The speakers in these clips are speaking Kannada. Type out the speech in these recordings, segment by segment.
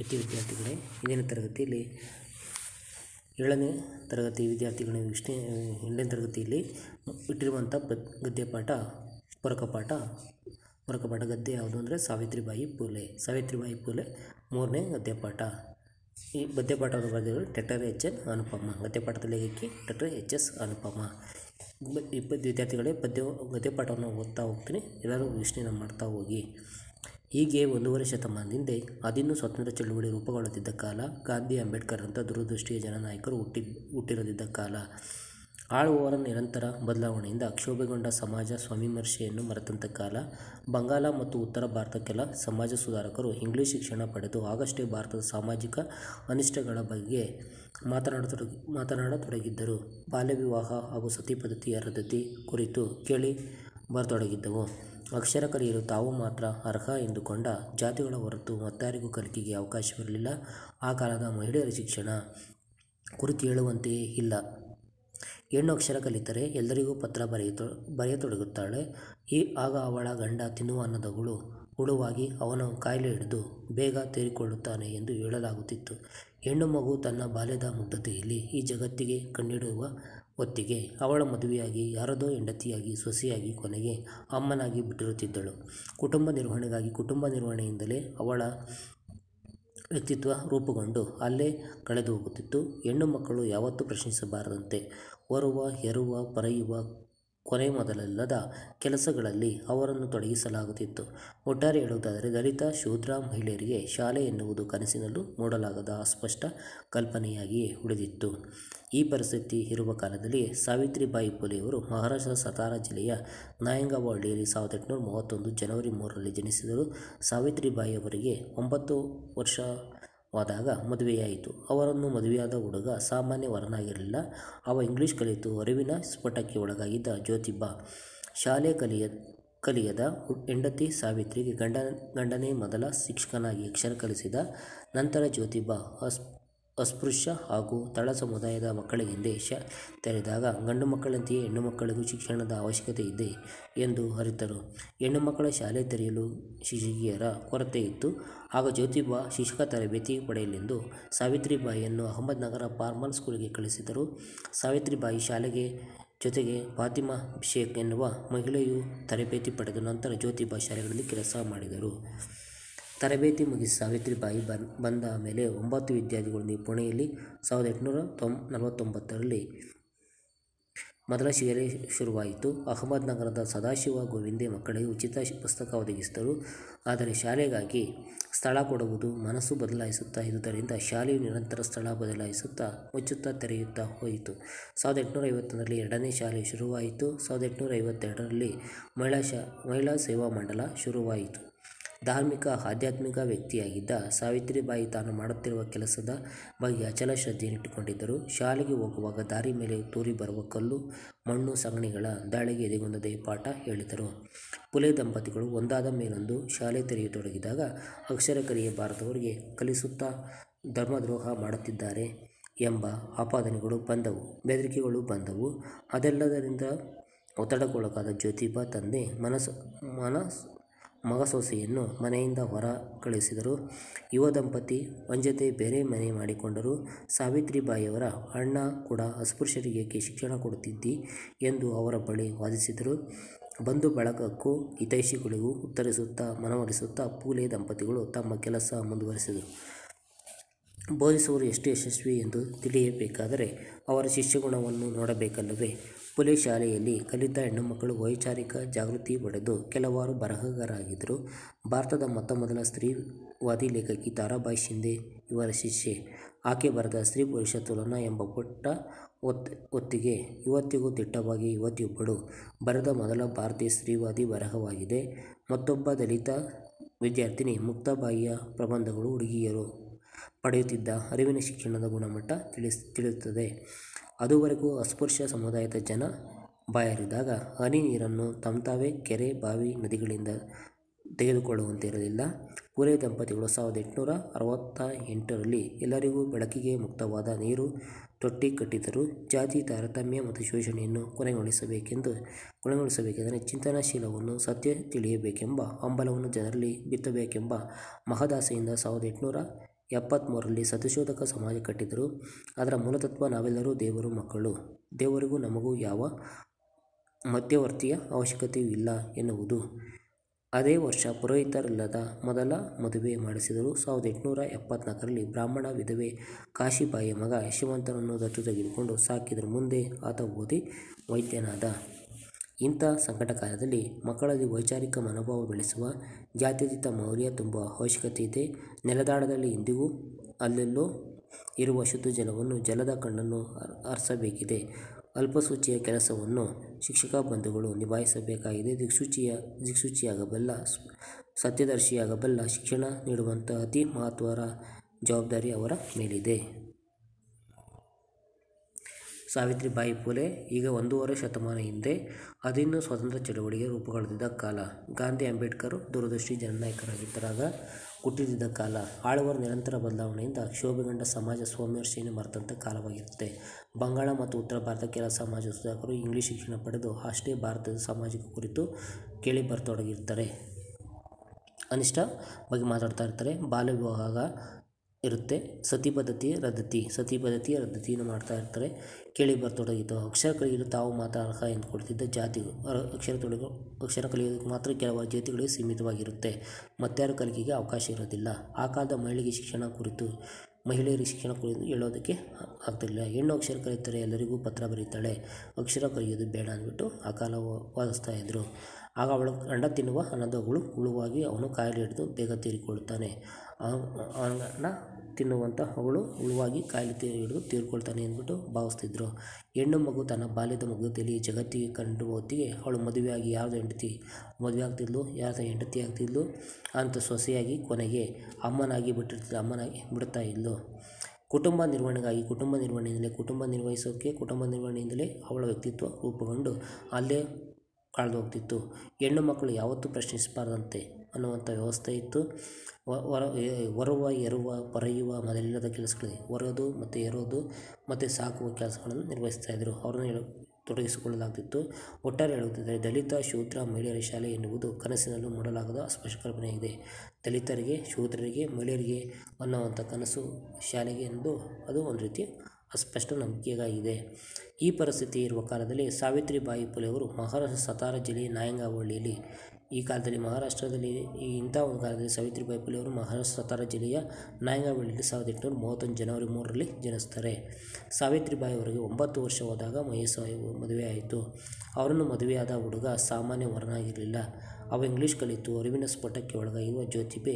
ಪ್ರೀತಿ ವಿದ್ಯಾರ್ಥಿಗಳೇ ಇಂದಿನ ತರಗತಿಯಲ್ಲಿ ಏಳನೇ ತರಗತಿ ವಿದ್ಯಾರ್ಥಿಗಳ ವಿಷ್ಣು ಎಂಟನೇ ತರಗತಿಯಲ್ಲಿ ಇಟ್ಟಿರುವಂಥ ಪದ್ ಗದ್ಯಪಾಠ ಪೂರಕಪಾಠ ಪೂರಕಪಾಠ ಗದ್ಯ ಯಾವುದು ಅಂದರೆ ಸಾವಿತ್ರಿಬಾಯಿ ಫೂಲೆ ಸಾವಿತ್ರಿಬಾಯಿ ಫೂಲೆ ಮೂರನೇ ಗದ್ಯಪಾಠ ಈ ಗದ್ಯಪಾಠದ ಬರೆದಿರುವ ಟೆಟರ್ ಎಚ್ ಎನ್ ಅನುಪಮ ಗದ್ಯಪಾಠದ ಲೇಖಕಿ ಟೆಟರ್ ಎಚ್ ಎಸ್ ಅನುಪಮ ಬ- ಇಪ್ಪತ್ತು ವಿದ್ಯಾರ್ಥಿಗಳೇ ಪದ್ಯ ಗದ್ಯಪಾಠವನ್ನು ಓದ್ತಾ ಹೋಗ್ತೀನಿ ಎಲ್ಲರೂ ವಿಶ್ಲೇಷಣೆ ಮಾಡ್ತಾ ಹೋಗಿ ಹೀಗೆ ಒಂದೂವರೆ ಶತಮಾನದಿಂದ ಅದಿನ್ನೂ ಸ್ವಾತಂತ್ರ್ಯ ಚಳುವಳಿ ರೂಪುಗೊಳ್ಳುತ್ತಿದ್ದ ಕಾಲ ಗಾಂಧಿ ಅಂಬೇಡ್ಕರ್ ಅಂತ ದೂರದೃಷ್ಟಿಯ ಜನನಾಯಕರು ಹುಟ್ಟಿ ಹುಟ್ಟಿರದಿದ್ದ ಕಾಲ ಆಳುವವರ ನಿರಂತರ ಬದಲಾವಣೆಯಿಂದ ಕ್ಷೋಭೆಗೊಂಡ ಸಮಾಜ ಸ್ವವಿಮರ್ಶೆಯನ್ನು ಮರೆತಂಥ ಕಾಲ ಬಂಗಾಲ ಮತ್ತು ಉತ್ತರ ಭಾರತಕ್ಕೆಲ್ಲ ಸಮಾಜ ಸುಧಾರಕರು ಇಂಗ್ಲಿಷ್ ಶಿಕ್ಷಣ ಪಡೆದು ಆಗಷ್ಟೇ ಭಾರತದ ಸಾಮಾಜಿಕ ಅನಿಷ್ಟಗಳ ಬಗ್ಗೆ ಮಾತನಾಡತೊಡಗಿ ಮಾತನಾಡತೊಡಗಿದ್ದರು ಬಾಲ್ಯ ವಿವಾಹ ಹಾಗೂ ಸತಿ ಪದ್ಧತಿಯ ರದ್ದತಿ ಕುರಿತು ಕೇಳಿ ಬರತೊಡಗಿದ್ದವು ಅಕ್ಷರ ಕಲಿಯಲು ತಾವು ಮಾತ್ರ ಅರ್ಹ ಎಂದುಕೊಂಡ ಜಾತಿಗಳ ಹೊರತು ಮತ್ತಾರಿಗೂ ಕಲಿಕೆಗೆ ಅವಕಾಶವಿರಲಿಲ್ಲ ಆ ಕಾಲದ ಮಹಿಳೆಯರ ಶಿಕ್ಷಣ ಕುರಿತು ಹೇಳುವಂತೆಯೇ ಇಲ್ಲ ಹೆಣ್ಣು ಅಕ್ಷರ ಕಲಿತರೆ ಎಲ್ಲರಿಗೂ ಪತ್ರ ಬರೆಯತೊ ಬರೆಯತೊಡಗುತ್ತಾಳೆ ಈ ಆಗ ಅವಳ ಗಂಡ ತಿನ್ನುವ ಅನ್ನದಗಳು ಹುಳುವಾಗಿ ಅವನ ಕಾಯಿಲೆ ಹಿಡಿದು ಬೇಗ ತೀರಿಕೊಳ್ಳುತ್ತಾನೆ ಎಂದು ಹೇಳಲಾಗುತ್ತಿತ್ತು ಹೆಣ್ಣು ಮಗು ತನ್ನ ಬಾಲ್ಯದ ಮುಗ್ಧತೆಯಲ್ಲಿ ಈ ಜಗತ್ತಿಗೆ ಕಣ್ಣಿಡುವ ಹೊತ್ತಿಗೆ ಅವಳ ಮದುವೆಯಾಗಿ ಯಾರದೋ ಹೆಂಡತಿಯಾಗಿ ಸೊಸೆಯಾಗಿ ಕೊನೆಗೆ ಅಮ್ಮನಾಗಿ ಬಿಟ್ಟಿರುತ್ತಿದ್ದಳು ಕುಟುಂಬ ನಿರ್ವಹಣೆಗಾಗಿ ಕುಟುಂಬ ನಿರ್ವಹಣೆಯಿಂದಲೇ ಅವಳ ವ್ಯಕ್ತಿತ್ವ ರೂಪುಗೊಂಡು ಅಲ್ಲೇ ಕಳೆದು ಹೋಗುತ್ತಿತ್ತು ಹೆಣ್ಣು ಮಕ್ಕಳು ಯಾವತ್ತೂ ಪ್ರಶ್ನಿಸಬಾರದಂತೆ ಹೊರುವ ಹೆರುವ ಪರೆಯುವ ಕೊನೆ ಮೊದಲಲ್ಲದ ಕೆಲಸಗಳಲ್ಲಿ ಅವರನ್ನು ತೊಡಗಿಸಲಾಗುತ್ತಿತ್ತು ಒಟ್ಟಾರೆ ಹೇಳುವುದಾದರೆ ದಲಿತ ಶೂದ್ರ ಮಹಿಳೆಯರಿಗೆ ಶಾಲೆ ಎನ್ನುವುದು ಕನಸಿನಲ್ಲೂ ಮೂಡಲಾಗದ ಅಸ್ಪಷ್ಟ ಕಲ್ಪನೆಯಾಗಿಯೇ ಉಳಿದಿತ್ತು ಈ ಪರಿಸ್ಥಿತಿ ಇರುವ ಕಾಲದಲ್ಲಿ ಸಾವಿತ್ರಿಬಾಯಿ ಫುಲೆಯವರು ಮಹಾರಾಷ್ಟ್ರದ ಸತಾರಾ ಜಿಲ್ಲೆಯ ನಾಯಂಗವಹಳ್ಳಿಯಲ್ಲಿ ಸಾವಿರದ ಎಂಟುನೂರ ಮೂವತ್ತೊಂದು ಜನವರಿ ಮೂರರಲ್ಲಿ ಜನಿಸಿದರು ಸಾವಿತ್ರಿಬಾಯಿ ಅವರಿಗೆ ಒಂಬತ್ತು ವರ್ಷವಾದಾಗ ಮದುವೆಯಾಯಿತು ಅವರನ್ನು ಮದುವೆಯಾದ ಹುಡುಗ ಸಾಮಾನ್ಯ ವರನಾಗಿರಲಿಲ್ಲ ಅವ ಇಂಗ್ಲಿಷ್ ಕಲಿತು ಅರಿವಿನ ಸ್ಫೋಟಕ್ಕೆ ಒಳಗಾಗಿದ್ದ ಜ್ಯೋತಿಬಾ ಶಾಲೆ ಕಲಿಯ ಕಲಿಯದ ಹು- ಹೆಂಡತಿ ಸಾವಿತ್ರಿಗೆ ಗಂಡ ಗಂಡನೇ ಮೊದಲ ಶಿಕ್ಷಕನಾಗಿ ಅಕ್ಷರ ಕಲಿಸಿದ ನಂತರ ಜ್ಯೋತಿಬಾ ಅಸ್ ಅಸ್ಪೃಶ್ಯ ಹಾಗೂ ತಳ ಸಮುದಾಯದ ಮಕ್ಕಳಿಗೆಂದೇ ಶ ತೆರೆದಾಗ ಗಂಡು ಮಕ್ಕಳಂತೆಯೇ ಹೆಣ್ಣು ಮಕ್ಕಳಿಗೂ ಶಿಕ್ಷಣದ ಅವಶ್ಯಕತೆ ಇದೆ ಎಂದು ಅರಿತರು ಹೆಣ್ಣು ಮಕ್ಕಳ ಶಾಲೆ ತೆರೆಯಲು ಶಿಕ್ಷಕಿಯರ ಕೊರತೆ ಇತ್ತು ಆಗ ಜ್ಯೋತಿಬಾ ಶಿಕ್ಷಕ ತರಬೇತಿ ಪಡೆಯಲೆಂದು ಸಾವಿತ್ರಿಬಾಯಿಯನ್ನು ಅಹಮದ್ನಗರ ಫಾರ್ಮಲ್ ಸ್ಕೂಲಿಗೆ ಕಳಿಸಿದರು ಸಾವಿತ್ರಿಬಾಯಿ ಶಾಲೆಗೆ ಜೊತೆಗೆ ಫಾತಿಮಾ ಶೇಖ್ ಎನ್ನುವ ಮಹಿಳೆಯು ತರಬೇತಿ ಪಡೆದ ನಂತರ ಜ್ಯೋತಿಬಾ ಶಾಲೆಗಳಲ್ಲಿ ಕೆಲಸ ಮಾಡಿದರು ತರಬೇತಿ ಮುಗಿಸಿ ಸಾವಿತ್ರಿಬಾಯಿ ಬನ್ ಬಂದ ಮೇಲೆ ಒಂಬತ್ತು ವಿದ್ಯಾರ್ಥಿಗಳೊಂದಿಗೆ ಪುಣೆಯಲ್ಲಿ ಸಾವಿರದ ಎಂಟುನೂರ ತೊಂ ನಲವತ್ತೊಂಬತ್ತರಲ್ಲಿ ಮೊದಲ ಶಾಲೆ ಶುರುವಾಯಿತು ಅಹಮದ್ನಗರದ ಸದಾಶಿವ ಗೋವಿಂದೆ ಮಕ್ಕಳಿಗೆ ಉಚಿತ ಶಿ- ಪುಸ್ತಕ ಒದಗಿಸಿದರು ಆದರೆ ಶಾಲೆಗಾಗಿ ಸ್ಥಳ ಕೊಡುವುದು ಮನಸ್ಸು ಬದಲಾಯಿಸುತ್ತಾ ಇದ್ದುದರಿಂದ ಶಾಲೆಯು ನಿರಂತರ ಸ್ಥಳ ಬದಲಾಯಿಸುತ್ತಾ ಮುಚ್ಚುತ್ತಾ ತೆರೆಯುತ್ತಾ ಹೋಯಿತು ಸಾವಿರದ ಎಂಟುನೂರ ಐವತ್ತೊಂದರಲ್ಲಿ ಎರಡನೇ ಶಾಲೆ ಶುರುವಾಯಿತು ಸಾವಿರದ ಎಂಟುನೂರ ಐವತ್ತೆರಡರಲ್ಲಿ ಮಹಿಳಾ ಶಾ ಮಹಿಳಾ ಸೇವಾ ಮಂಡಲ ಶುರುವಾಯಿತು ಧಾರ್ಮಿಕ ಆಧ್ಯಾತ್ಮಿಕ ವ್ಯಕ್ತಿಯಾಗಿದ್ದ ಸಾವಿತ್ರಿಬಾಯಿ ತಾನು ಮಾಡುತ್ತಿರುವ ಕೆಲಸದ ಬಗ್ಗೆ ಅಚಲ ಶ್ರದ್ಧೆಯನ್ನಿಟ್ಟುಕೊಂಡಿದ್ದರು ಶಾಲೆಗೆ ಹೋಗುವಾಗ ದಾರಿ ಮೇಲೆ ತೂರಿ ಬರುವ ಕಲ್ಲು ಮಣ್ಣು ಸಗಣಿಗಳ ದಾಳಿಗೆ ಎದೆಗುಂದದೆ ಪಾಠ ಹೇಳಿದರು ಪುಲೆ ದಂಪತಿಗಳು ಒಂದಾದ ಮೇಲೊಂದು ಶಾಲೆ ತೆರೆಯತೊಡಗಿದಾಗ ಅಕ್ಷರ ಕಲಿಯಬಾರದವರಿಗೆ ಕಲಿಸುತ್ತಾ ಧರ್ಮದ್ರೋಹ ಮಾಡುತ್ತಿದ್ದಾರೆ ಎಂಬ ಆಪಾದನೆಗಳು ಬಂದವು ಬೆದರಿಕೆಗಳು ಬಂದವು ಅದೆಲ್ಲದರಿಂದ ಒತ್ತಡಕ್ಕೊಳಗಾದ ಜ್ಯೋತಿಬಾ ತಂದೆ ಮನಸ್ಸು ಮನಸ್ ಮಗ ಸೊಸೆಯನ್ನು ಮನೆಯಿಂದ ಹೊರ ಕಳಿಸಿದರು ಯುವ ದಂಪತಿ ಒಂಜತೆ ಬೇರೆ ಮನೆ ಮಾಡಿಕೊಂಡರು ಸಾವಿತ್ರಿಬಾಯಿಯವರ ಅಣ್ಣ ಕೂಡ ಅಸ್ಪೃಶ್ಯರಿಗೆ ಏಕೆ ಶಿಕ್ಷಣ ಕೊಡುತ್ತಿದ್ದಿ ಎಂದು ಅವರ ಬಳಿ ವಾದಿಸಿದರು ಬಂಧು ಬಳಗಕ್ಕೂ ಹಿತೈಷಿಗಳಿಗೂ ಉತ್ತರಿಸುತ್ತಾ ಮನವೊಲಿಸುತ್ತಾ ಪೂಲೆ ದಂಪತಿಗಳು ತಮ್ಮ ಕೆಲಸ ಮುಂದುವರಿಸಿದರು ಬೋಧಿಸುವರು ಎಷ್ಟು ಯಶಸ್ವಿ ಎಂದು ತಿಳಿಯಬೇಕಾದರೆ ಅವರ ಶಿಷ್ಯಗುಣವನ್ನು ನೋಡಬೇಕಲ್ಲವೇ ಪುಲೆ ಶಾಲೆಯಲ್ಲಿ ಕಲಿತ ಹೆಣ್ಣುಮಕ್ಕಳು ವೈಚಾರಿಕ ಜಾಗೃತಿ ಪಡೆದು ಕೆಲವಾರು ಬರಹಗಾರರಾಗಿದ್ದರು ಭಾರತದ ಮೊತ್ತ ಮೊದಲ ಸ್ತ್ರೀವಾದಿ ಲೇಖಕಿ ತಾರಾಬಾಯಿ ಶಿಂದೆ ಇವರ ಶಿಷ್ಯೆ ಆಕೆ ಬರೆದ ಸ್ತ್ರೀ ಪುರುಷ ತುಲನಾ ಎಂಬ ಪುಟ್ಟ ಒತ್ ಒತ್ತಿಗೆ ಇವತ್ತಿಗೂ ದಿಟ್ಟವಾಗಿ ಯುವತಿಯೊಬ್ಬಳು ಬರೆದ ಮೊದಲ ಭಾರತೀಯ ಸ್ತ್ರೀವಾದಿ ಬರಹವಾಗಿದೆ ಮತ್ತೊಬ್ಬ ದಲಿತ ವಿದ್ಯಾರ್ಥಿನಿ ಮುಕ್ತಾಬಾಯಿಯ ಪ್ರಬಂಧಗಳು ಹುಡುಗಿಯರು ಪಡೆಯುತ್ತಿದ್ದ ಅರಿವಿನ ಶಿಕ್ಷಣದ ಗುಣಮಟ್ಟ ತಿಳಿಸ್ ತಿಳಿಯುತ್ತದೆ ಅದುವರೆಗೂ ಅಸ್ಪೃಶ್ಯ ಸಮುದಾಯದ ಜನ ಬಾಯರಿದಾಗ ಹನಿ ನೀರನ್ನು ತಮ್ತಾವೇ ಕೆರೆ ಬಾವಿ ನದಿಗಳಿಂದ ತೆಗೆದುಕೊಳ್ಳುವಂತೆ ಇರಲಿಲ್ಲ ಪೂಲೆ ದಂಪತಿಗಳು ಸಾವಿರದ ಎಂಟುನೂರ ಅರವತ್ತ ಎಂಟರಲ್ಲಿ ಎಲ್ಲರಿಗೂ ಬೆಳಕಿಗೆ ಮುಕ್ತವಾದ ನೀರು ತೊಟ್ಟಿ ಕಟ್ಟಿದರು ಜಾತಿ ತಾರತಮ್ಯ ಮತ್ತು ಶೋಷಣೆಯನ್ನು ಕೊನೆಗೊಳಿಸಬೇಕೆಂದು ಕೊನೆಗೊಳಿಸಬೇಕೆಂದರೆ ಚಿಂತನಶೀಲವನ್ನು ಸತ್ಯ ತಿಳಿಯಬೇಕೆಂಬ ಹಂಬಲವನ್ನು ಜನರಲ್ಲಿ ಬಿತ್ತಬೇಕೆಂಬ ಮಹದಾಸೆಯಿಂದ ಸಾವಿರದ ಎಂಟುನೂರ ಎಪ್ಪತ್ತ್ಮೂರರಲ್ಲಿ ಸತ್ಯಶೋಧಕ ಸಮಾಜ ಕಟ್ಟಿದರು ಅದರ ಮೂಲತತ್ವ ನಾವೆಲ್ಲರೂ ದೇವರು ಮಕ್ಕಳು ದೇವರಿಗೂ ನಮಗೂ ಯಾವ ಮಧ್ಯವರ್ತಿಯ ಅವಶ್ಯಕತೆಯೂ ಇಲ್ಲ ಎನ್ನುವುದು ಅದೇ ವರ್ಷ ಪುರೋಹಿತರಿಲ್ಲದ ಮೊದಲ ಮದುವೆ ಮಾಡಿಸಿದರು ಸಾವಿರದ ಎಂಟುನೂರ ಎಪ್ಪತ್ನಾಲ್ಕರಲ್ಲಿ ಬ್ರಾಹ್ಮಣ ವಿಧವೆ ಕಾಶಿಬಾಯಿಯ ಮಗ ಯಶವಂತನನ್ನು ದತ್ತು ತೆಗೆದುಕೊಂಡು ಸಾಕಿದರು ಮುಂದೆ ಆತ ಓದಿ ವೈದ್ಯನಾದ ಇಂಥ ಸಂಕಟ ಕಾಲದಲ್ಲಿ ಮಕ್ಕಳಲ್ಲಿ ವೈಚಾರಿಕ ಮನೋಭಾವ ಬೆಳೆಸುವ ಜಾತ್ಯತೀತ ಮೌಲ್ಯ ತುಂಬುವ ಅವಶ್ಯಕತೆ ಇದೆ ನೆಲದಾಳದಲ್ಲಿ ಇಂದಿಗೂ ಅಲ್ಲೆಲ್ಲೋ ಇರುವ ಶುದ್ಧ ಜಲವನ್ನು ಜಲದ ಕಣ್ಣನ್ನು ಹರಿಸಬೇಕಿದೆ ಅಲ್ಪಸೂಚಿಯ ಕೆಲಸವನ್ನು ಶಿಕ್ಷಕ ಬಂಧುಗಳು ನಿಭಾಯಿಸಬೇಕಾಗಿದೆ ದಿಕ್ಸೂಚಿಯ ದಿಕ್ಸೂಚಿಯಾಗಬಲ್ಲ ಸತ್ಯದರ್ಶಿಯಾಗಬಲ್ಲ ಶಿಕ್ಷಣ ನೀಡುವಂಥ ಅತಿ ಮಹತ್ವದ ಜವಾಬ್ದಾರಿ ಅವರ ಮೇಲಿದೆ ಸಾವಿತ್ರಿಬಾಯಿ ಫುಲೆ ಈಗ ಒಂದೂವರೆ ಶತಮಾನ ಹಿಂದೆ ಅದಿನ್ನೂ ಸ್ವತಂತ್ರ ಚಳವಳಿಗೆ ರೂಪುಗೊಳ್ಳುತ್ತಿದ್ದ ಕಾಲ ಗಾಂಧಿ ಅಂಬೇಡ್ಕರ್ ದೂರದೃಷ್ಟಿ ಜನನಾಯಕರಾಗಿದ್ದಾಗ ಹುಟ್ಟಿದ್ದ ಕಾಲ ಆಳುವರ ನಿರಂತರ ಬದಲಾವಣೆಯಿಂದ ಕ್ಷೋಭೆಗೊಂಡ ಸಮಾಜ ಸ್ವಾಮ್ಯರ್ಷೆಯನ್ನು ಮರೆತಂಥ ಕಾಲವಾಗಿರುತ್ತೆ ಬಂಗಾಳ ಮತ್ತು ಉತ್ತರ ಭಾರತ ಕೆಲ ಸಮಾಜ ಸುಧಾರಕರು ಇಂಗ್ಲಿಷ್ ಶಿಕ್ಷಣ ಪಡೆದು ಅಷ್ಟೇ ಭಾರತದ ಸಾಮಾಜಿಕ ಕುರಿತು ಕೇಳಿ ಬರತೊಡಗಿರ್ತಾರೆ ಅನಿಷ್ಟ ಬಗ್ಗೆ ಮಾತಾಡ್ತಾ ಇರ್ತಾರೆ ಬಾಲ್ಯ ವಿವಾಹ ಇರುತ್ತೆ ಸತಿ ಪದ್ಧತಿ ರದ್ದತಿ ಸತಿ ಪದ್ಧತಿ ರದ್ದತಿಯನ್ನು ಮಾಡ್ತಾ ಇರ್ತಾರೆ ಕೇಳಿ ಬರ್ತೊಡಗಿತು ಅಕ್ಷರ ಕಲಿಯಲು ತಾವು ಮಾತ್ರ ಅರ್ಹ ಎಂದುಕೊಳ್ತಿದ್ದ ಜಾತಿಗಳು ಅರ- ಅಕ್ಷರ ತೊಡಗು ಅಕ್ಷರ ಕಲಿಯೋದಕ್ಕೆ ಮಾತ್ರ ಕೆಲವು ಜಾತಿಗಳಿಗೆ ಸೀಮಿತವಾಗಿರುತ್ತೆ ಮತ್ತಾರು ಕಲಿಕೆಗೆ ಅವಕಾಶ ಇರೋದಿಲ್ಲ ಆ ಕಾಲದ ಮಹಿಳೆಗೆ ಶಿಕ್ಷಣ ಕುರಿತು ಮಹಿಳೆಯರಿಗೆ ಶಿಕ್ಷಣ ಕುರಿತು ಹೇಳೋದಕ್ಕೆ ಆಗ್ತಿರಲಿಲ್ಲ ಹೆಣ್ಣು ಅಕ್ಷರ ಕಲಿತಾರೆ ಎಲ್ಲರಿಗೂ ಪತ್ರ ಬರೀತಾಳೆ ಅಕ್ಷರ ಕಲಿಯೋದು ಬೇಡ ಅಂದ್ಬಿಟ್ಟು ಆ ಕಾಲ ವ- ವಾದಿಸ್ತಾ ಇದ್ದರು ಆಗ ಅವಳು ಗಂಡ ತಿನ್ನುವ ಅನ್ನದಗಳು ಹುಳುವಾಗಿ ಅವನು ಕಾಯಿಲೆ ಹಿಡಿದು ಬೇಗ ತೀರಿಕೊಳ್ಳುತ್ತಾನೆ ಅವನ ತಿನ್ನುವಂಥ ಅವಳು ಹುಳುವಾಗಿ ಕಾಯಿಲೆ ತೀ ಹಿಡಿದು ತೀರ್ಕೊಳ್ತಾನೆ ಅಂದ್ಬಿಟ್ಟು ಭಾವಿಸ್ತಿದ್ರು ಹೆಣ್ಣು ಮಗು ತನ್ನ ಬಾಲ್ಯದ ಮುಗ್ಧತೆಯಲ್ಲಿ ಜಗತ್ತಿಗೆ ಕಂಡು ಹೊತ್ತಿಗೆ ಅವಳು ಮದುವೆಯಾಗಿ ಯಾರ್ದು ಹೆಂಡತಿ ಮದುವೆ ಆಗ್ತಿದ್ಲು ಯಾರ್ದು ಹೆಂಡತಿ ಆಗ್ತಿದ್ಲು ಅಂತ ಸೊಸೆಯಾಗಿ ಕೊನೆಗೆ ಅಮ್ಮನಾಗಿ ಬಿಟ್ಟಿರ್ತಿದ್ಲು ಅಮ್ಮನಾಗಿ ಬಿಡ್ತಾ ಇದ್ಲು ಕುಟುಂಬ ನಿರ್ವಹಣೆಗಾಗಿ ಕುಟುಂಬ ನಿರ್ವಹಣೆಯಿಂದಲೇ ಕುಟುಂಬ ನಿರ್ವಹಿಸೋಕ್ಕೆ ಕುಟುಂಬ ನಿರ್ವಹಣೆಯಿಂದಲೇ ಅವಳ ವ್ಯಕ್ತಿತ್ವ ರೂಪುಗೊಂಡು ಅಲ್ಲೇ ಕಳೆದು ಹೋಗ್ತಿತ್ತು ಹೆಣ್ಣು ಮಕ್ಕಳು ಯಾವತ್ತೂ ಪ್ರಶ್ನಿಸಬಾರ್ದಂತೆ ಅನ್ನುವಂಥ ವ್ಯವಸ್ಥೆ ಇತ್ತು ವ- ಹೊರ ಎ- ಹೊರುವ ಎರುವ ಪೊರೆಯುವ ಮೊದಲಿಲ್ಲದ ಕೆಲಸಗಳಿದೆ ಹೊರೋದು ಮತ್ತು ಎರೋದು ಮತ್ತು ಸಾಕುವ ಕೆಲಸಗಳನ್ನು ನಿರ್ವಹಿಸ್ತಾ ಇದ್ದರು ಅವ್ರನ್ನ ಹೇಳ ತೊಡಗಿಸಿಕೊಳ್ಳಲಾಗ್ತಿತ್ತು ಒಟ್ಟಾರೆ ಹೇಳುತ್ತಿದ್ದರೆ ದಲಿತ ಶೂದ್ರ ಮಹಿಳೆಯರ ಶಾಲೆ ಎನ್ನುವುದು ಕನಸಿನಲ್ಲೂ ಮೂಡಲಾಗದ ಸ್ಪಷ್ಟ ಕಲ್ಪನೆಯಾಗಿದೆ ದಲಿತರಿಗೆ ಶೂದ್ರರಿಗೆ ಮಹಿಳೆಯರಿಗೆ ಅನ್ನುವಂಥ ಕನಸು ಶಾಲೆಗೆ ಎಂದು ಅದು ಒಂದು ರೀತಿ ಅಸ್ಪಷ್ಟ ನಂಬಿಕೆಯಾಗಿದೆ ಈ ಪರಿಸ್ಥಿತಿ ಇರುವ ಕಾಲದಲ್ಲಿ ಸಾವಿತ್ರಿಬಾಯಿ ಫುಲೆ ಅವರು ಮಹಾರಾಷ್ಟ್ರ ಸತಾರಾ ಜಿಲ್ಲೆಯ ನಾಯಂಗಾವಳ್ಳಿಯಲ್ಲಿ ಈ ಕಾಲದಲ್ಲಿ ಮಹಾರಾಷ್ಟ್ರದಲ್ಲಿ ಈ ಇಂಥ ಒಂದು ಕಾಲದಲ್ಲಿ ಸಾವಿತ್ರಿಬಾಯಿ ಫುಲೆ ಅವರು ಮಹಾರಾಷ್ಟ್ರ ಸತಾರಾ ಜಿಲ್ಲೆಯ ನಾಯಂಗಾವಳ್ಳಿಯಲ್ಲಿ ಸಾವಿರದ ಎಂಟುನೂರ ಮೂವತ್ತೊಂದು ಜನವರಿ ಮೂರರಲ್ಲಿ ಜನಿಸ್ತಾರೆ ಸಾವಿತ್ರಿಬಾಯಿ ಅವರಿಗೆ ಒಂಬತ್ತು ವರ್ಷ ಹೋದಾಗ ಮಹೇಶ್ ಮದುವೆ ಆಯಿತು ಅವರನ್ನು ಮದುವೆಯಾದ ಹುಡುಗ ಸಾಮಾನ್ಯ ವರನಾಗಿರಲಿಲ್ಲ ಅವ ಇಂಗ್ಲೀಷ್ ಕಲಿತು ಅರಿವಿನ ಸ್ಫೋಟಕ್ಕೆ ಒಳಗಾಗಿರುವ ಜ್ಯೋತಿಬೆ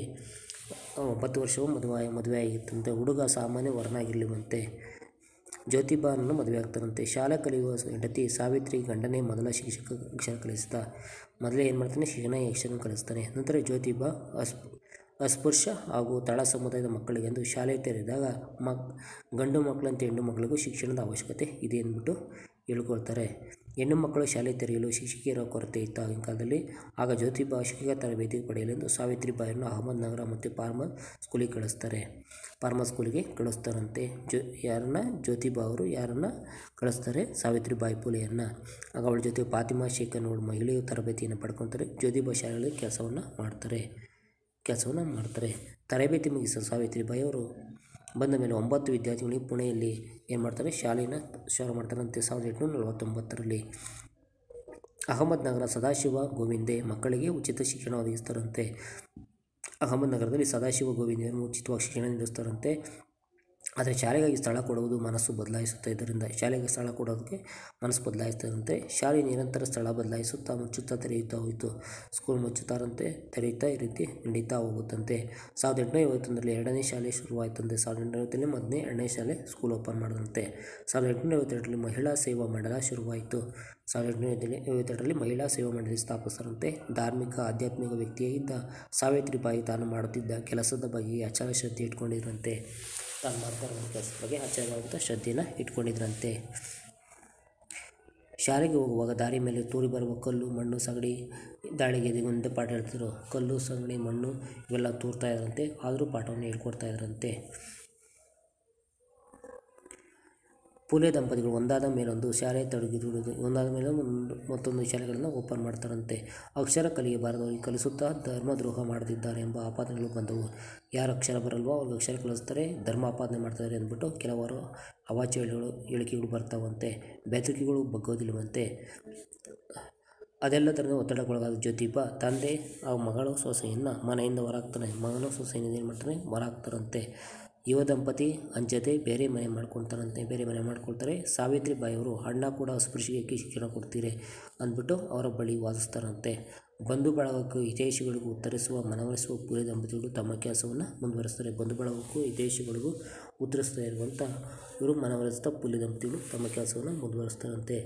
ಒಂಬತ್ತು ವರ್ಷವೂ ಮದುವೆ ಮದುವೆ ಆಗಿತ್ತಂತೆ ಹುಡುಗ ಸಾಮಾನ್ಯ ವರನಾಗಿರಲಿವಂತೆ ಜ್ಯೋತಿಬಾನನ್ನು ಮದುವೆ ಆಗ್ತಾರಂತೆ ಶಾಲೆ ಕಲಿಯುವ ಹೆಂಡತಿ ಸಾವಿತ್ರಿ ಗಂಡನೇ ಮೊದಲ ಶಿಕ್ಷಕ ಅಕ್ಷರ ಕಲಿಸಿದ ಮೊದಲೇ ಏನು ಮಾಡ್ತಾನೆ ಶಿಕ್ಷಣ ಅಕ್ಷರ ಕಲಿಸ್ತಾನೆ ನಂತರ ಜ್ಯೋತಿಬಾ ಅಸ್ ಅಸ್ಪೃಶ್ಯ ಹಾಗೂ ತಳ ಸಮುದಾಯದ ಮಕ್ಕಳಿಗೆಂದು ಶಾಲೆ ತೆರೆದಾಗ ಮಕ್ ಗಂಡು ಮಕ್ಕಳಂತೆ ಹೆಣ್ಣು ಮಕ್ಕಳಿಗೂ ಶಿಕ್ಷಣದ ಅವಶ್ಯಕತೆ ಇದೆ ಅಂದ್ಬಿಟ್ಟು ಹೇಳ್ಕೊಳ್ತಾರೆ ಹೆಣ್ಣು ಮಕ್ಕಳು ಶಾಲೆ ತೆರೆಯಲು ಶಿಕ್ಷಕಿಯರ ಕೊರತೆ ಇತ್ತು ಆಗಿನ ಕಾಲದಲ್ಲಿ ಆಗ ಜ್ಯೋತಿಬಾ ಶಿಕ್ಷಕ ತರಬೇತಿ ಪಡೆಯಲೆಂದು ಸಾವಿತ್ರಿಬಾಯಿಯನ್ನು ಅಹಮದ್ ನಗರ ಮತ್ತು ಪಾರ್ಮಾ ಸ್ಕೂಲಿಗೆ ಕಳಿಸ್ತಾರೆ ಪಾರ್ಮಾ ಸ್ಕೂಲಿಗೆ ಕಳಿಸ್ತಾರಂತೆ ಜೊ ಯಾರನ್ನ ಜ್ಯೋತಿಬಾ ಅವರು ಯಾರನ್ನು ಕಳಿಸ್ತಾರೆ ಸಾವಿತ್ರಿಬಾಯಿ ಫುಲೆಯನ್ನು ಆಗ ಅವಳ ಜೊತೆ ಫಾತಿಮಾ ಶೇಖ್ ಅನ್ನೋ ಮಹಿಳೆಯು ತರಬೇತಿಯನ್ನು ಪಡ್ಕೊತಾರೆ ಜ್ಯೋತಿಬಾ ಶಾಲೆಯಲ್ಲಿ ಕೆಲಸವನ್ನು ಮಾಡ್ತಾರೆ ಕೆಲಸವನ್ನು ಮಾಡ್ತಾರೆ ತರಬೇತಿ ಮುಗಿಸಿದ ಸಾವಿತ್ರಿಬಾಯಿ ಅವರು ಬಂದ ಮೇಲೆ ಒಂಬತ್ತು ವಿದ್ಯಾರ್ಥಿಗಳಿಗೆ ಪುಣೆಯಲ್ಲಿ ಏನು ಮಾಡ್ತಾರೆ ಶಾಲೆಯನ್ನು ಶುರು ಮಾಡ್ತಾರಂತೆ ಸಾವಿರದ ಎಂಟುನೂರ ನಲವತ್ತೊಂಬತ್ತರಲ್ಲಿ ಅಹಮದ್ನಗರ ಸದಾಶಿವ ಗೋವಿಂದೆ ಮಕ್ಕಳಿಗೆ ಉಚಿತ ಶಿಕ್ಷಣ ಒದಗಿಸ್ತಾರಂತೆ ಅಹಮದ್ನಗರದಲ್ಲಿ ಸದಾಶಿವ ಗೋವಿಂದರನ್ನು ಉಚಿತವಾಗಿ ಶಿಕ್ಷಣ ನೀಡಿಸ್ತಾರಂತೆ ಆದರೆ ಶಾಲೆಗಾಗಿ ಸ್ಥಳ ಕೊಡುವುದು ಮನಸ್ಸು ಬದಲಾಯಿಸುತ್ತಾ ಇದರಿಂದ ಶಾಲೆಗೆ ಸ್ಥಳ ಕೊಡೋದಕ್ಕೆ ಮನಸ್ಸು ಬದಲಾಯಿಸ್ತಾರಂತೆ ಶಾಲೆ ನಿರಂತರ ಸ್ಥಳ ಬದಲಾಯಿಸುತ್ತಾ ಮುಚ್ಚುತ್ತಾ ತೆರೆಯುತ್ತಾ ಹೋಯಿತು ಸ್ಕೂಲ್ ಮುಚ್ಚುತ್ತಾರಂತೆ ತೆರೆಯುತ್ತಾ ಈ ರೀತಿ ನಡೀತಾ ಹೋಗುತ್ತಂತೆ ಸಾವಿರದ ಎಂಟುನೂರ ಐವತ್ತೊಂದರಲ್ಲಿ ಎರಡನೇ ಶಾಲೆ ಶುರುವಾಯಿತಂತೆ ಸಾವಿರದ ಎಂಟುನೂರ ಐವತ್ತರಲ್ಲಿ ಮೊದಲನೇ ಎರಡನೇ ಶಾಲೆ ಸ್ಕೂಲ್ ಓಪನ್ ಮಾಡಿದಂತೆ ಸಾವಿರದ ಎಂಟುನೂರ ಐವತ್ತೆರಡರಲ್ಲಿ ಮಹಿಳಾ ಸೇವಾ ಮಂಡಲ ಶುರುವಾಯಿತು ಸಾವಿರದ ಎಂಟುನೂರ ಐವತ್ತೆರಡರಲ್ಲಿ ಮಹಿಳಾ ಸೇವಾ ಮಂಡಳಿ ಸ್ಥಾಪಿಸಿದಂತೆ ಧಾರ್ಮಿಕ ಆಧ್ಯಾತ್ಮಿಕ ವ್ಯಕ್ತಿಯಾಗಿದ್ದ ಸಾವಿತ್ರಿಬಾಯಿ ತಾನು ಮಾಡುತ್ತಿದ್ದ ಕೆಲಸದ ಬಗ್ಗೆ ಅಚಲ ಶ್ರದ್ಧೆ ಇಟ್ಕೊಂಡಿದ್ರಂತೆ ತಾನು ಮಾಡ್ತಾ ಇರೋ ಕೆಲಸದ ಬಗ್ಗೆ ಅಚಲವಾದಂಥ ಶ್ರದ್ಧೆಯನ್ನು ಇಟ್ಕೊಂಡಿದ್ರಂತೆ ಶಾಲೆಗೆ ಹೋಗುವಾಗ ದಾರಿ ಮೇಲೆ ತೂರಿ ಬರುವ ಕಲ್ಲು ಮಣ್ಣು ಸಗಣಿ ದಾಳಿಗೆ ಒಂದೇ ಪಾಠ ಹೇಳ್ತಿದ್ರು ಕಲ್ಲು ಸಗಣಿ ಮಣ್ಣು ಇವೆಲ್ಲ ತೂರ್ತಾ ಇದ್ರಂತೆ ಆದರೂ ಪಾಠವನ್ನು ಹೇಳ್ಕೊಡ್ತಾ ಇದ್ರಂತೆ ಪುಲೆ ದಂಪತಿಗಳು ಒಂದಾದ ಮೇಲೊಂದು ಶಾಲೆ ತೊಡಗಿರುವುದು ಒಂದಾದ ಮೇಲೆ ಒಂದು ಮತ್ತೊಂದು ಶಾಲೆಗಳನ್ನು ಓಪನ್ ಮಾಡ್ತಾರಂತೆ ಅಕ್ಷರ ಕಲಿಗೆ ಬಾರದವರಿಗೆ ಕಲಿಸುತ್ತಾ ಧರ್ಮದ್ರೋಹ ಮಾಡುತ್ತಿದ್ದಾರೆ ಎಂಬ ಆಪಾದನೆಗಳು ಬಂದವು ಯಾರು ಅಕ್ಷರ ಬರಲ್ವೋ ಅವ್ರಿಗೆ ಅಕ್ಷರ ಕಲಿಸ್ತಾರೆ ಧರ್ಮ ಆಪಾದನೆ ಮಾಡ್ತಾರೆ ಅಂದ್ಬಿಟ್ಟು ಕೆಲವರು ಅವಾಚ್ಯ ಹೇಳಿಗಳು ಹೇಳಿಕೆಗಳು ಬರ್ತಾವಂತೆ ಬೆದರಿಕೆಗಳು ಬಗ್ಗೋದಿಲ್ಲವಂತೆ ಅದೆಲ್ಲದರಿಂದ ಒತ್ತಡಕ್ಕೊಳಗಾದ ಜ್ಯೋತಿಬ ತಂದೆ ಆ ಮಗಳು ಸೊಸೆಯನ್ನು ಮನೆಯಿಂದ ಹೊರಹಾಕ್ತಾನೆ ಮಗನ ಸೊಸೆಯಿಂದ ಏನು ಮಾಡ್ತಾನೆ ಹೊರಹಾಕ್ತಾರಂತೆ ಯುವ ದಂಪತಿ ಅಂಜದೆ ಬೇರೆ ಮನೆ ಮಾಡ್ಕೊಳ್ತಾರಂತೆ ಬೇರೆ ಮನೆ ಮಾಡ್ಕೊಳ್ತಾರೆ ಸಾವಿತ್ರಿ ಬಾಯಿಯವರು ಅಣ್ಣ ಕೂಡ ಅಸ್ಪೃಶ್ಯಕ್ಕೆ ಶಿಕ್ಷಣ ಕೊಡ್ತೀರಿ ಅಂದ್ಬಿಟ್ಟು ಅವರ ಬಳಿ ವಾದಿಸ್ತಾರಂತೆ ಬಂಧು ಬಳಗಕ್ಕೂ ಹಿತೈಷಿಗಳಿಗೂ ಉತ್ತರಿಸುವ ಮನವೊಲಿಸುವ ಪುರಿ ದಂಪತಿಗಳು ತಮ್ಮ ಕೆಲಸವನ್ನು ಮುಂದುವರಿಸ್ತಾರೆ ಬಂಧು ಬಳಗಕ್ಕೂ ಹಿತೈಷಿಗಳಿಗೂ ಉತ್ತರಿಸ್ತಾ ಇರುವಂಥ ಇವರು ಮನವೊಲಿಸ್ತಾ ಪುಲಿ ದಂಪತಿಗಳು ತಮ್ಮ ಕೆಲಸವನ್ನು ಮುಂದುವರಿಸ್ತಾರಂತೆ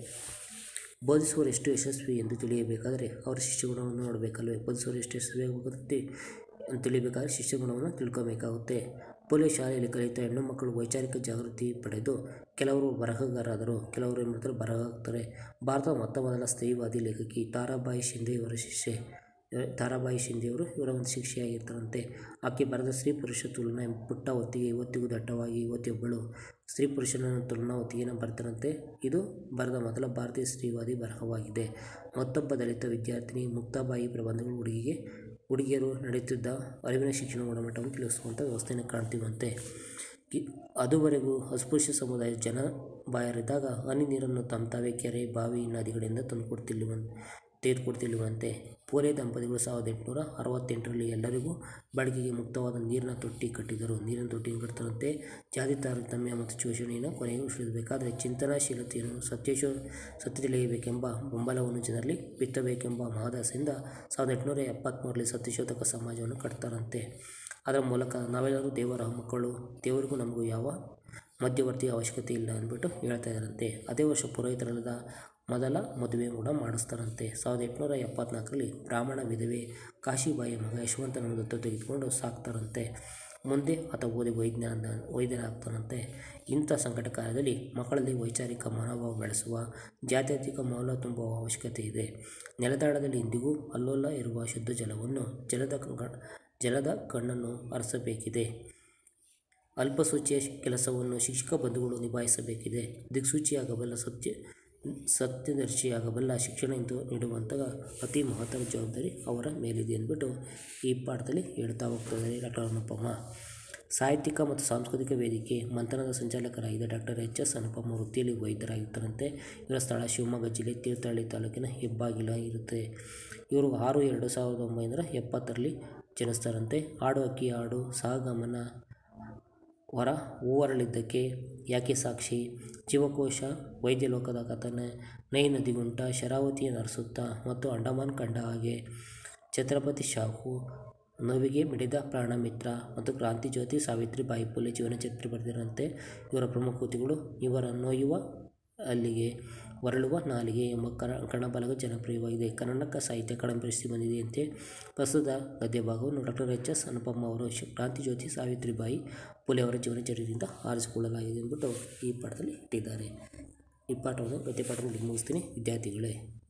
ಬೋಧಿಸುವರು ಎಷ್ಟು ಯಶಸ್ವಿ ಎಂದು ತಿಳಿಯಬೇಕಾದರೆ ಅವರ ಶಿಷ್ಯಗುಣವನ್ನು ನೋಡಬೇಕಲ್ವೇ ಬೋಧಿಸುವರು ಎಷ್ಟು ಯಶಸ್ವಿ ಆಗಬೇಕಾಗುತ್ತೆ ಅಂತ ತಿಳಿಬೇಕಾದ್ರೆ ಶಿಷ್ಯಗುಣವನ್ನು ತಿಳ್ಕೋಬೇಕಾಗುತ್ತೆ ಪೊಲೀಸ್ ಶಾಲೆಯಲ್ಲಿ ಕಲಿತ ಹೆಣ್ಣು ಮಕ್ಕಳು ವೈಚಾರಿಕ ಜಾಗೃತಿ ಪಡೆದು ಕೆಲವರು ಬರಹಗಾರರಾದರು ಕೆಲವರು ಏನು ಮಾಡ್ತಾರೆ ಬರಹ ಆಗ್ತಾರೆ ಭಾರತದ ಮೊತ್ತ ಮೊದಲ ಸ್ತ್ರೀವಾದಿ ಲೇಖಕಿ ತಾರಾಬಾಯಿ ಶಿಂದೆ ಇವರ ಶಿಷ್ಯೆ ತಾರಾಬಾಯಿ ಶಿಂದೆಯವರು ಇವರ ಒಂದು ಶಿಕ್ಷೆಯಾಗಿರ್ತಾರಂತೆ ಆಕೆ ಬರೆದ ಸ್ತ್ರೀ ಪುರುಷ ತುಲನಾ ಎಂಬ ಪುಟ್ಟ ಹೊತ್ತಿಗೆ ಇವತ್ತಿಗೂ ದಟ್ಟವಾಗಿ ಇವತ್ತೊಬ್ಬಳು ಸ್ತ್ರೀ ಪುರುಷನ ತುಲನಾ ಹೊತ್ತಿಗೆನ ಬರ್ತಾರಂತೆ ಇದು ಬರೆದ ಮೊದಲ ಭಾರತೀಯ ಸ್ತ್ರೀವಾದಿ ಬರಹವಾಗಿದೆ ಮತ್ತೊಬ್ಬ ದಲಿತ ವಿದ್ಯಾರ್ಥಿನಿ ಮುಕ್ತಾಬಾಯಿ ಪ್ರಬಂಧಗಳು ಹುಡುಗಿಗೆ ಹುಡುಗಿಯರು ನಡೆಯುತ್ತಿದ್ದ ಅರಿವಿನ ಶಿಕ್ಷಣ ಗುಣಮಟ್ಟವನ್ನು ತಿಳಿಸುವಂಥ ವ್ಯವಸ್ಥೆಯನ್ನು ಕಾಣ್ತೀವಂತೆ ಕಿ ಅದುವರೆಗೂ ಅಸ್ಪೃಶ್ಯ ಸಮುದಾಯ ಜನ ಬಾಯರಿದ್ದಾಗ ಹನಿ ನೀರನ್ನು ತಮ್ಮ ತಾವೇ ಕೆರೆ ಬಾವಿ ನದಿಗಳಿಂದ ತಂದುಕೊಡ್ತಿಲ್ವ ತೆಗೆದುಕೊಡ್ತಿಲ್ವಂತೆ ಪೋಲೆ ದಂಪತಿಗಳು ಸಾವಿರದ ಎಂಟುನೂರ ಅರವತ್ತೆಂಟರಲ್ಲಿ ಎಲ್ಲರಿಗೂ ಬಾಡಿಗೆಗೆ ಮುಕ್ತವಾದ ನೀರಿನ ತೊಟ್ಟಿ ಕಟ್ಟಿದರು ನೀರಿನ ತೊಟ್ಟಿಯನ್ನು ಕಟ್ತಾರಂತೆ ಜಾತಿ ತಾರತಮ್ಯ ಮತ್ತು ಶೋಷಣೆಯನ್ನು ಕೊನೆಗೆ ಉಳಿಸಬೇಕಾದರೆ ಚಿಂತನಾಶೀಲತೆಯನ್ನು ಸತ್ಯಶೋ ಸತ್ಯ ತಿಳಿಯಬೇಕೆಂಬ ಬೆಂಬಲವನ್ನು ಜನರಲ್ಲಿ ಬಿತ್ತಬೇಕೆಂಬ ಮಹದಾಸೆಯಿಂದ ಸಾವಿರದ ಎಂಟುನೂರ ಎಪ್ಪತ್ತ್ಮೂರರಲ್ಲಿ ಸತ್ಯಶೋಧಕ ಸಮಾಜವನ್ನು ಕಟ್ತಾರಂತೆ ಅದರ ಮೂಲಕ ನಾವೆಲ್ಲರೂ ದೇವರ ಮಕ್ಕಳು ದೇವರಿಗೂ ನಮಗೂ ಯಾವ ಮಧ್ಯವರ್ತಿಯ ಅವಶ್ಯಕತೆ ಇಲ್ಲ ಅಂದ್ಬಿಟ್ಟು ಹೇಳ್ತಾ ಇದ್ದಾರಂತೆ ಅದೇ ವರ್ಷ ಪುರೋಹಿತರಲ್ಲದ ಮೊದಲ ಮದುವೆ ಕೂಡ ಮಾಡಿಸ್ತಾರಂತೆ ಸಾವಿರದ ಎಂಟುನೂರ ಎಪ್ಪತ್ನಾಲ್ಕರಲ್ಲಿ ಬ್ರಾಹ್ಮಣ ವಿಧವೆ ಕಾಶಿಬಾಯಿಯ ಮಗ ಯಶವಂತನನ್ನು ದತ್ತು ತೆಗೆದುಕೊಂಡು ಸಾಕ್ತಾರಂತೆ ಮುಂದೆ ಆತ ಓದಿ ವೈಜ್ಞಾನ ವೈದ್ಯರಾಗ್ತಾರಂತೆ ಇಂಥ ಸಂಕಟ ಕಾಲದಲ್ಲಿ ಮಕ್ಕಳಲ್ಲಿ ವೈಚಾರಿಕ ಮನೋಭಾವ ಬೆಳೆಸುವ ಜಾತ್ಯತೀತ ಮೌಲ್ಯ ತುಂಬುವ ಅವಶ್ಯಕತೆ ಇದೆ ನೆಲದಾಳದಲ್ಲಿ ಇಂದಿಗೂ ಅಲ್ಲೋಲ ಇರುವ ಶುದ್ಧ ಜಲವನ್ನು ಜಲದ ಕ- ಜಲದ ಕಣ್ಣನ್ನು ಹರಿಸಬೇಕಿದೆ ಅಲ್ಪಸೂಚಿಯ ಕೆಲಸವನ್ನು ಶಿಕ್ಷಕ ಬಂಧುಗಳು ನಿಭಾಯಿಸಬೇಕಿದೆ ದಿಕ್ಸೂಚಿಯಾಗಬಲ್ಲ ಸತ್ಯ ಸತ್ಯದರ್ಶಿಯಾಗಬಲ್ಲ ಶಿಕ್ಷಣ ಎಂದು ನೀಡುವಂತಹ ಅತಿ ಮಹತ್ವದ ಜವಾಬ್ದಾರಿ ಅವರ ಮೇಲಿದೆ ಅಂದ್ಬಿಟ್ಟು ಈ ಪಾಠದಲ್ಲಿ ಹೇಳ್ತಾ ಹೋಗ್ತಿದ್ದಾರೆ ಡಾಕ್ಟರ್ ಅನುಪಮ ಸಾಹಿತ್ಯಿಕ ಮತ್ತು ಸಾಂಸ್ಕೃತಿಕ ವೇದಿಕೆ ಮಂಥನದ ಸಂಚಾಲಕರಾಗಿದ್ದ ಡಾಕ್ಟರ್ ಎಚ್ ಎಸ್ ಅನುಪಮ ವೃತ್ತಿಯಲ್ಲಿ ವೈದ್ಯರಾಗಿರ್ತಾರಂತೆ ಇವರ ಸ್ಥಳ ಶಿವಮೊಗ್ಗ ಜಿಲ್ಲೆ ತೀರ್ಥಹಳ್ಳಿ ತಾಲೂಕಿನ ಹೆಬ್ಬಾಗಿಲ ಇರುತ್ತೆ ಇವರು ಆರು ಎರಡು ಸಾವಿರದ ಒಂಬೈನೂರ ಎಪ್ಪತ್ತರಲ್ಲಿ ಜನಿಸ್ತಾರಂತೆ ಹಾಡು ಅಕ್ಕಿ ಹಾಡು ಸಹಗಮನ ಹೊರ ಹೂವರಳಿದ್ದಕ್ಕೆ ಯಾಕೆ ಸಾಕ್ಷಿ ಜೀವಕೋಶ ವೈದ್ಯಲೋಕದ ಕಥನ ನೈ ನದಿಗುಂಟ ಶರಾವತಿಯ ನರಸುತ್ತ ಮತ್ತು ಅಂಡಮಾನ್ ಕಂಡ ಹಾಗೆ ಛತ್ರಪತಿ ಶಾಹು ನೋವಿಗೆ ಮಿಡಿದ ಪ್ರಾಣಮಿತ್ರ ಮತ್ತು ಕ್ರಾಂತಿ ಜ್ಯೋತಿ ಸಾವಿತ್ರಿ ಬಾಯಿ ಪುಲೆ ಜೀವನ ಚರಿತ್ರೆ ಬರೆದಿರಂತೆ ಇವರ ಪ್ರಮುಖ ಕೃತಿಗಳು ಇವರ ನೋಯುವ ಅಲ್ಲಿಗೆ ಹೊರಳುವ ನಾಲಿಗೆ ಎಂಬ ಕರ ಕನ್ನಡಬಲಗ ಜನಪ್ರಿಯವಾಗಿದೆ ಕನ್ನಡಕ ಸಾಹಿತ್ಯ ಅಕಾಡೆಮಿ ಪ್ರಶಸ್ತಿ ಬಂದಿದೆಯಂತೆ ಪ್ರಸ್ತುತ ಗದ್ಯ ಭಾಗವನ್ನು ಡಾಕ್ಟರ್ ಎಚ್ ಎಸ್ ಅನುಪಮ ಅವರು ಶ್- ಕ್ರಾಂತಿ ಜ್ಯೋತಿ ಸಾವಿತ್ರಿಬಾಯಿ ಪುಲೆ ಅವರ ಜೀವನ ಚರಿತ್ರೆಯಿಂದ ಆರಿಸಿಕೊಳ್ಳಲಾಗಿದೆ ಎಂದ್ಬಿಟ್ಟು ಈ ಪಾಠದಲ್ಲಿ ಇಟ್ಟಿದ್ದಾರೆ ಈ ಪಾಠವನ್ನು ಗದ್ಯ ಪಾಠವನ್ನು ಮುಗಿಸ್ತೀನಿ ವಿದ್ಯಾರ್ಥಿಗಳೇ